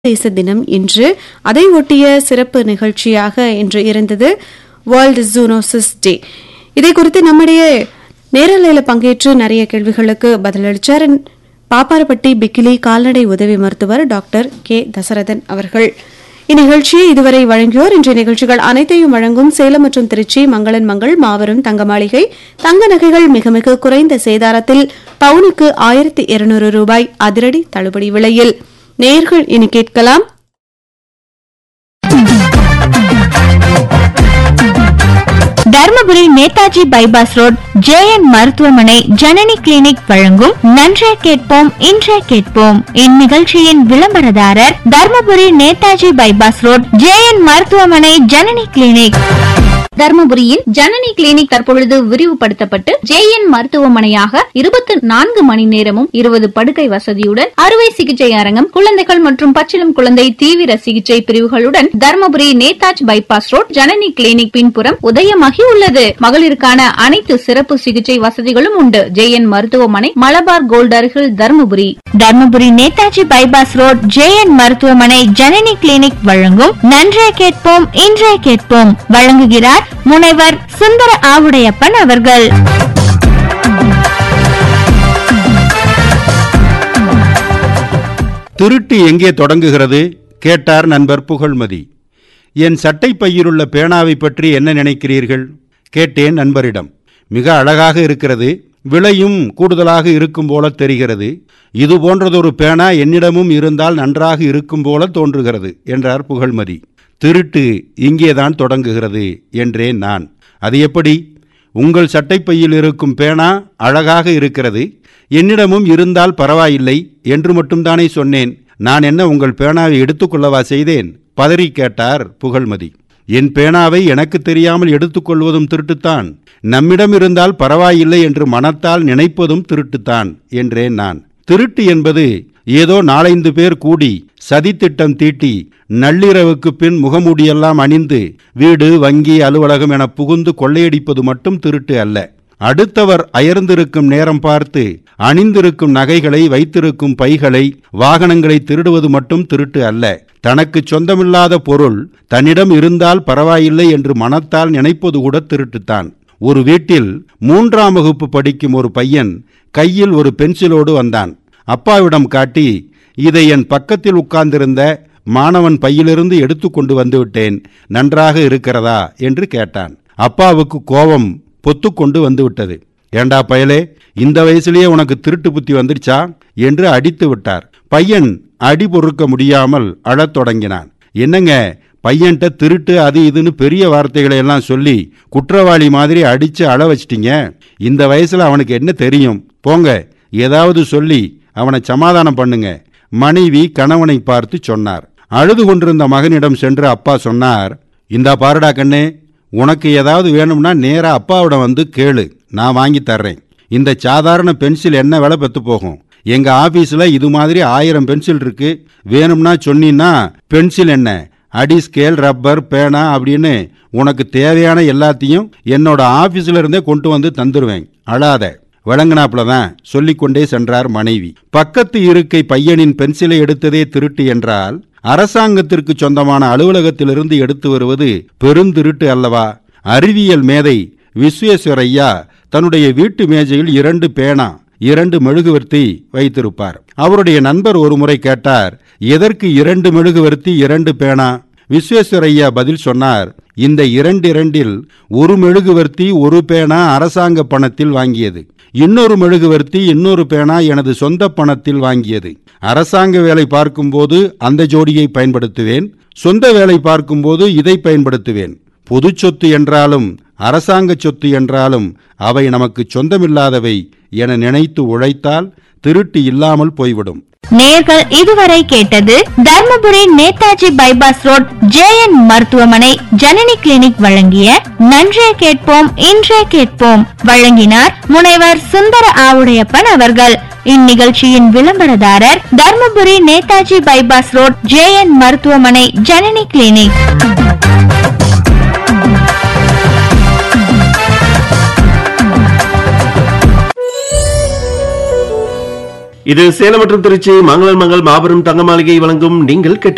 தேச தினம் இன்று அதை ஒட்டிய சிறப்பு நிகழ்ச்சியாக இன்று இருந்தது வேர்ல்டு ஜூனோசிஸ் டே இதை குறித்து நம்முடைய நேரலையில் பங்கேற்று நிறைய கேள்விகளுக்கு பதிலளிச்சார் பாப்பாரப்பட்டி பிக்கிலி கால்நடை உதவி மருத்துவர் டாக்டர் கே தசரதன் அவர்கள் இந்நிகழ்ச்சியை இதுவரை வழங்கியோர் இன்றைய நிகழ்ச்சிகள் அனைத்தையும் வழங்கும் சேலம் மற்றும் திருச்சி மங்களன் மங்கள் மாபெரும் தங்க மாளிகை தங்க நகைகள் மிக மிக குறைந்த சேதாரத்தில் பவுனுக்கு ஆயிரத்தி இருநூறு ரூபாய் அதிரடி தள்ளுபடி விலையில் நேர்கள் இனி கேட்கலாம் Dharmapuri Netaji bypass road JN மருத்துவமனை ஜனனி கிளினிக் வழங்கும் நன்றே கேட்போம் இன்றே கேட்போம் இந்நிகழ்ச்சியின் விளம்பரதாரர் Dharmapuri Netaji bypass road JN மருத்துவமனை ஜனனி கிளினிக் தர்மபுரியில் ஜனனி கிளினிக் தற்பொழுது விரிவுபடுத்தப்பட்டு ஜேஎன் மருத்துவமனையாக இருபத்தி நான்கு மணி நேரமும் இருபது படுக்கை வசதியுடன் அறுவை சிகிச்சை அரங்கம் குழந்தைகள் மற்றும் பச்சிளம் குழந்தை தீவிர சிகிச்சை பிரிவுகளுடன் Dharmapuri Netaji bypass road Janani clinic பின்புறம் உதயமாகி உள்ளது மகளிருக்கான அனைத்து சிறப்பு சிகிச்சை வசதிகளும் உண்டு ஜேஎன் மருத்துவமனை மலபார் கோல்ட் அருகில் Dharmapuri Dharmapuri Netaji bypass road JN மருத்துவமனை ஜனனி கிளினிக் வழங்கும் நன்றே கேட்போம் இன்றே கேட்போம் வழங்குகிறார் முனைவர் சுந்தர ஆவுடையப்பன் அவர்கள் திருட்டு எங்கே தொடங்குகிறது கேட்டார் நண்பர் புகழ்மதி என் சட்டை பையிலுள்ள பேனாவை பற்றி என்ன நினைக்கிறீர்கள் கேட்டேன் நண்பரிடம் மிக அழகாக இருக்கிறது விலையும் கூடுதலாக இருக்கும் போல தெரிகிறது இது போன்றதொரு பேனா என்னிடமும் இருந்தால் நன்றாக இருக்கும் போல தோன்றுகிறது என்றார் புகழ்மதி திருட்டு இங்கேதான் தொடங்குகிறது என்றேன் நான் அது எப்படி உங்கள் சட்டைப்பையில் இருக்கும் பேனா அழகாக இருக்கிறது என்னிடமும் இருந்தால் பரவாயில்லை என்று மட்டும்தானே சொன்னேன் நான் என்ன உங்கள் பேனாவை எடுத்துக்கொள்ளவா செய்தேன் பதறி கேட்டார் புகழ்மதி என் பேனாவை எனக்கு தெரியாமல் எடுத்துக்கொள்வதும் திருட்டுத்தான் நம்மிடம் இருந்தால் பரவாயில்லை என்று மனத்தால் நினைப்பதும் திருட்டுத்தான் என்றேன் நான் திருட்டு என்பது ஏதோ நாலைந்து பேர் கூடி சதித்திட்டம் தீட்டி நள்ளிரவுக்கு பின் முகமூடியெல்லாம் அணிந்து வீடு வங்கி அலுவலகம் என புகுந்து கொள்ளையடிப்பது மட்டும் திருட்டு அல்ல அடுத்தவர் அயர்ந்திருக்கும் நேரம் பார்த்து அணிந்திருக்கும் நகைகளை வைத்திருக்கும் பைகளை வாகனங்களை திருடுவது மட்டும் திருட்டு அல்ல தனக்கு சொந்தமில்லாத பொருள் தன்னிடம் இருந்தால் பரவாயில்லை என்று மனத்தால் நினைப்பது கூட திருட்டுத்தான் ஒரு வீட்டில் மூன்றாம் வகுப்பு படிக்கும் ஒரு பையன் கையில் ஒரு பென்சிலோடு வந்தான் அப்பாவிடம் காட்டி இதை என் பக்கத்தில் உட்கார்ந்திருந்த மாணவன் பையிலிருந்து எடுத்துக்கொண்டு வந்துவிட்டேன் நன்றாக இருக்கிறதா என்று கேட்டான் அப்பாவுக்கு கோபம் பொத்துக்கொண்டு வந்துவிட்டது ஏண்டா பயலே இந்த வயசுலயே உனக்கு திருட்டு புத்தி வந்துடுச்சா என்று அடித்து விட்டார் பையன் அடி பொறுக்க முடியாமல் அழத் தொடங்கினான் என்னங்க பையன்கிட்ட திருட்டு அது இதுன்னு பெரிய வார்த்தைகளை எல்லாம் சொல்லி குற்றவாளி மாதிரி அடிச்சு அழ வச்சிட்டீங்க இந்த வயசுல அவனுக்கு என்ன தெரியும் போங்க ஏதாவது சொல்லி அவனை சமாதானம் பண்ணுங்க மனைவி கணவனை பார்த்து சொன்னார் அழுது கொண்டிருந்த மகனிடம் சென்று அப்பா சொன்னார் இந்தா பாருடா கண்ணே உனக்கு ஏதாவது வேணும்னா நேரா அப்பாவிடம் வந்து கேளு நான் வாங்கி தர்றேன் இந்த சாதாரண பென்சில் என்ன விலை பெத்து போகும் எங்க ஆபீஸ்ல இது மாதிரி ஆயிரம் பென்சில் இருக்கு வேணும்னா சொன்னீன்னா பென்சில் என்ன அடி ஸ்கேல் ரப்பர் பேனா அப்படின்னு உனக்கு தேவையான எல்லாத்தையும் என்னோட ஆபீஸ்ல இருந்தே கொண்டு வந்து தந்துருவேன் அழாத விளங்கினாப்புல தான் சொல்லிக்கொண்டே சென்றார் மனைவி பக்கத்து இருக்கை பையனின் பென்சிலை எடுத்ததே திருட்டு என்றால் அரசாங்கத்திற்கு சொந்தமான அலுவலகத்திலிருந்து எடுத்து வருவது பெருந்திருட்டு அல்லவா அறிவியல் மேதை விஸ்வேஸ்வரையா தன்னுடைய வீட்டு மேஜையில் இரண்டு பேனா இரண்டு மெழுகுவர்த்தி வைத்திருப்பார் அவருடைய நண்பர் ஒருமுறை கேட்டார் எதற்கு இரண்டு மெழுகுவர்த்தி இரண்டு பேனா விஸ்வேஸ்வரையா பதில் சொன்னார் இந்த இரண்டிரண்டில் ஒரு மெழுகுவர்த்தி ஒரு பேனா அரசாங்க பணத்தில் வாங்கியது இன்னொரு மெழுகுவர்த்தி இன்னொரு பேனா எனது சொந்த பணத்தில் வாங்கியது அரசாங்க வேலை பார்க்கும்போது அந்த ஜோடியை பயன்படுத்துவேன் சொந்த வேலை பார்க்கும்போது இதை பயன்படுத்துவேன் பொது சொத்து என்றாலும் அரசாங்க சொத்து என்றாலும் அவை நமக்கு சொந்தமில்லாதவை என நினைத்து உழைத்தால் திருட்டு இல்லாமல் போய்விடும் நேர்கள் இதுவரை கேட்டது Dharmapuri Netaji bypass road JN மருத்துவமனை ஜனனி கிளினிக் வழங்கிய நன்றே கேட்போம் இன்றே கேட்போம் வழங்கினார் முனைவர் சுந்தர ஆவுடையப்பன் அவர்கள் இந்நிகழ்ச்சியின் விளம்பரதாரர் Dharmapuri Netaji bypass road JN மருத்துவமனை ஜனனி கிளினிக் இது சேலம் மற்றும் திருச்சி மங்களன் மங்கள் மாபெரும் தங்க மாளிகை வழங்கும் நீங்கள் கேட்ட